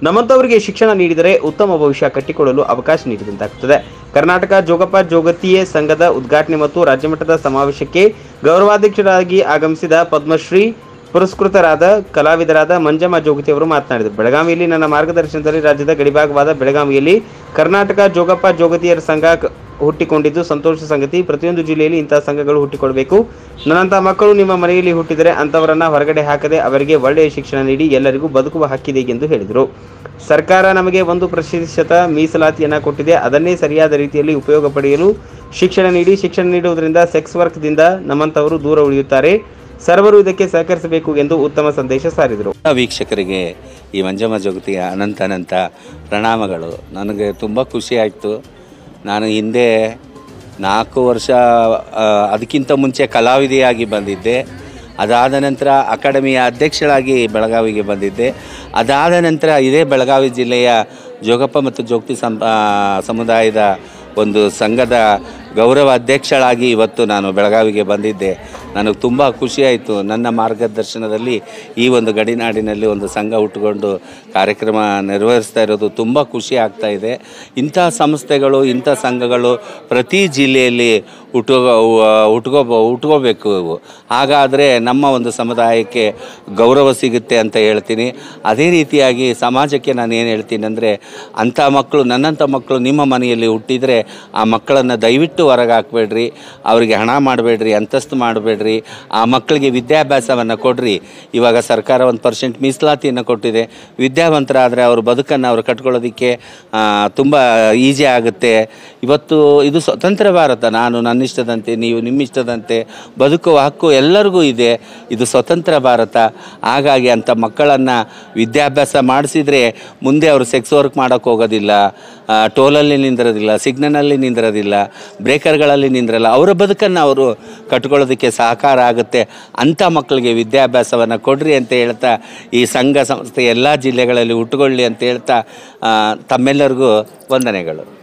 ನಮ್ಮಂತವರಿಗೆ ಶಿಕ್ಷಣ ನೀಡಿದರೆ ಉತ್ತಮ ಭವಿಷ್ಯ ಕಟ್ಟಿಕೊಳ್ಳಲು ಅವಕಾಶ ನೀಡಿದಂತಾಗುತ್ತದೆ ಕರ್ನಾಟಕ ಜೋಗಪ್ಪ ಜೋಗತಿಯೇ ಸಂಘದ ಉದ್ಘಾಟನೆ ಮತ್ತು ರಾಜ್ಯಮಟ್ಟದ ಸಮಾವೇಶಕ್ಕೆ ಗೌರವಾಧ್ಯಕ್ಷರಾಗಿ ಆಗಮಿಸಿದ ಪದ್ಮಶ್ರೀ ಪುರಸ್ಕೃತರಾದ ಕಲಾವಿದರಾದ ಮಂಜಮ್ಮ ಜೋಗತಿ ಅವರು ಮಾತನಾಡಿದರು ಬೆಳಗಾವಿಯಲ್ಲಿ ನನ್ನ ಮಾರ್ಗದರ್ಶನದಲ್ಲಿ ರಾಜ್ಯದ ಗಡಿಭಾಗವಾದ ಬೆಳಗಾವಿಯಲ್ಲಿ ಕರ್ನಾಟಕ ಜೋಗಪ್ಪ ಜೋಗತಿಯರ ಸಂಘ ಕ- ಹುಟ್ಟಿಕೊಂಡಿದ್ದು ಸಂತೋಷ ಸಂಗತಿ ಪ್ರತಿಯೊಂದು ಜಿಲ್ಲೆಯಲ್ಲಿ ಇಂತಹ ಸಂಘಗಳು ಹುಟ್ಟಿಕೊಡಬೇಕು ನನ್ನಂತಹ ಮಕ್ಕಳು ನಿಮ್ಮ ಮನೆಯಲ್ಲಿ ಹುಟ್ಟಿದರೆ ಅಂತವರನ್ನ ಹೊರಗಡೆ ಹಾಕದೆ ಅವರಿಗೆ ಒಳ್ಳೆಯ ಶಿಕ್ಷಣ ನೀಡಿ ಎಲ್ಲರಿಗೂ ಬದುಕುವ ಹಕ್ಕಿದೆ ಎಂದು ಹೇಳಿದರು ಸರ್ಕಾರ ನಮಗೆ ಒಂದು ಪ್ರತಿಶತ ಮೀಸಲಾತಿಯನ್ನ ಕೊಟ್ಟಿದೆ ಅದನ್ನೇ ಸರಿಯಾದ ರೀತಿಯಲ್ಲಿ ಉಪಯೋಗ ಪಡೆಯಲು ಶಿಕ್ಷಣ ನೀಡಿ ಶಿಕ್ಷಣ ನೀಡುವುದರಿಂದ ಸೆಕ್ಸ್ ವರ್ಕ್ದಿಂದ ನಮ್ಮಂತವರು ದೂರ ಉಳಿಯುತ್ತಾರೆ ಸರ್ವರು ಇದಕ್ಕೆ ಸಹಕರಿಸಬೇಕು ಎಂದು ಉತ್ತಮ ಸಂದೇಶ ಸಾರಿದರು ಎಲ್ಲ ವೀಕ್ಷಕರಿಗೆ ಈ ಮಂಜಮ್ಮ ಜಗತಿಯ ಅನಂತ ಅನಂತ ಪ್ರಣಾಮಗಳು ನನಗೆ ತುಂಬ ಖುಷಿ ಆಯಿತು ನಾನು ಹಿಂದೆ ನಾಲ್ಕು ವರ್ಷ ಆ, ಅದಕ್ಕಿಂತ ಮುಂಚೆ ಕಲಾವಿದೆಯಾಗಿ ಬಂದಿದ್ದೆ ಅದಾದ ನಂತರ ಅಕಾಡೆಮಿಯ ಅಧ್ಯಕ್ಷಳಾಗಿ ಬೆಳಗಾವಿಗೆ ಬಂದಿದ್ದೆ ಅದಾದ ನಂತರ ಇದೇ ಬೆಳಗಾವಿ ಜಿಲ್ಲೆಯ ಜೋಗಪ್ಪ ಮತ್ತು ಜೋಗತಿ ಸಂ ಆ, ಸಮುದಾಯದ ಒಂದು ಸಂಘದ ಗೌರವ ಅಧ್ಯಕ್ಷಳಾಗಿ ಇವತ್ತು ನಾನು ಬೆಳಗಾವಿಗೆ ಬಂದಿದ್ದೆ ನನಗೆ ತುಂಬ ಖುಷಿಯಾಯಿತು ನನ್ನ ಮಾರ್ಗದರ್ಶನದಲ್ಲಿ ಈ ಒಂದು ಗಡಿನಾಡಿನಲ್ಲಿ ಒಂದು ಸಂಘ ಹುಟ್ಟುಕೊಂಡು ಕಾರ್ಯಕ್ರಮ ನಿರ್ವಹಿಸ್ತಾ ಇರೋದು ತುಂಬ ಖುಷಿ ಆಗ್ತಾ ಇದೆ ಇಂಥ ಸಂಸ್ಥೆಗಳು ಇಂಥ ಸಂಘಗಳು ಪ್ರತಿ ಜಿಲ್ಲೆಯಲ್ಲಿ ಹುಟ್ಟೋ ಹುಟ್ಕೋ ಹುಟ್ಕೋಬೇಕು ಇವು ಹಾಗಾದರೆ ನಮ್ಮ ಒಂದು ಸಮುದಾಯಕ್ಕೆ ಗೌರವ ಸಿಗುತ್ತೆ ಅಂತ ಹೇಳ್ತೀನಿ ಅದೇ ರೀತಿಯಾಗಿ ಸಮಾಜಕ್ಕೆ ನಾನು ಏನು ಹೇಳ್ತೀನಿ ಅಂದರೆ ಅಂಥ ಮಕ್ಕಳು ನನ್ನಂಥ ಮಕ್ಕಳು ನಿಮ್ಮ ಮನೆಯಲ್ಲಿ ಹುಟ್ಟಿದರೆ ಆ ಮಕ್ಕಳನ್ನು ದಯವಿಟ್ಟು ಹೊರಗೆ ಹಾಕಬೇಡ್ರಿ ಅವರಿಗೆ ಹಣ ಮಾಡಬೇಡ್ರಿ ಅಂತಸ್ತು ಮಾಡಬೇಡ್ರಿ ಆ ಮಕ್ಕಳಿಗೆ ವಿದ್ಯಾಭ್ಯಾಸವನ್ನು ಕೊಡ್ರಿ ಇವಾಗ ಸರ್ಕಾರ ಒಂದು ಪರ್ಸೆಂಟ್ ಮೀಸಲಾತಿಯನ್ನು ಕೊಟ್ಟಿದೆ ವಿದ್ಯಾವಂತರಾದರೆ ಅವ್ರ ಬದುಕನ್ನು ಅವರು ಕಟ್ಕೊಳ್ಳೋದಕ್ಕೆ ತುಂಬ ಈಸಿ ಆಗುತ್ತೆ ಇವತ್ತು ಇದು ಸ್ವತಂತ್ರ ಭಾರತ ನಾನು ನನ್ನ ಇಷ್ಟದಂತೆ ನೀವು ನಿಮ್ಮ ಇಷ್ಟದಂತೆ ಬದುಕುವ ಹಕ್ಕು ಎಲ್ಲರಿಗೂ ಇದೆ ಇದು ಸ್ವತಂತ್ರ ಭಾರತ ಹಾಗಾಗಿ ಅಂಥ ಮಕ್ಕಳನ್ನು ವಿದ್ಯಾಭ್ಯಾಸ ಮಾಡಿಸಿದರೆ ಮುಂದೆ ಅವರು ಸೆಕ್ಸ್ ವರ್ಕ್ ಮಾಡೋಕ್ಕೆ ಹೋಗೋದಿಲ್ಲ ಆ, ಟೋಲಲ್ಲಿ ನಿಂದಿರೋದಿಲ್ಲ ಸಿಗ್ನಲ್ನಲ್ಲಿ ನಿಂದಿರೋದಿಲ್ಲ ಬ್ರೇಕರ್ಗಳಲ್ಲಿ ನಿಂದಿರಲ್ಲ ಅವರ ಬದುಕನ್ನು ಅವರು ಕಟ್ಕೊಳ್ಳೋದಕ್ಕೆ ಸಹಕಾರ ಆಗುತ್ತೆ ಅಂಥ ಮಕ್ಕಳಿಗೆ ವಿದ್ಯಾಭ್ಯಾಸವನ್ನು ಕೊಡ್ರಿ ಅಂತ ಹೇಳ್ತಾ ಈ ಸಂಘ ಸಂಸ್ಥೆ ಎಲ್ಲ ಜಿಲ್ಲೆಗಳಲ್ಲಿ ಹುಟ್ಟುಕೊಳ್ಳಿ ಅಂತ ಹೇಳ್ತಾ ಆ, ತಮ್ಮೆಲ್ಲರಿಗೂ ವಂದನೆಗಳು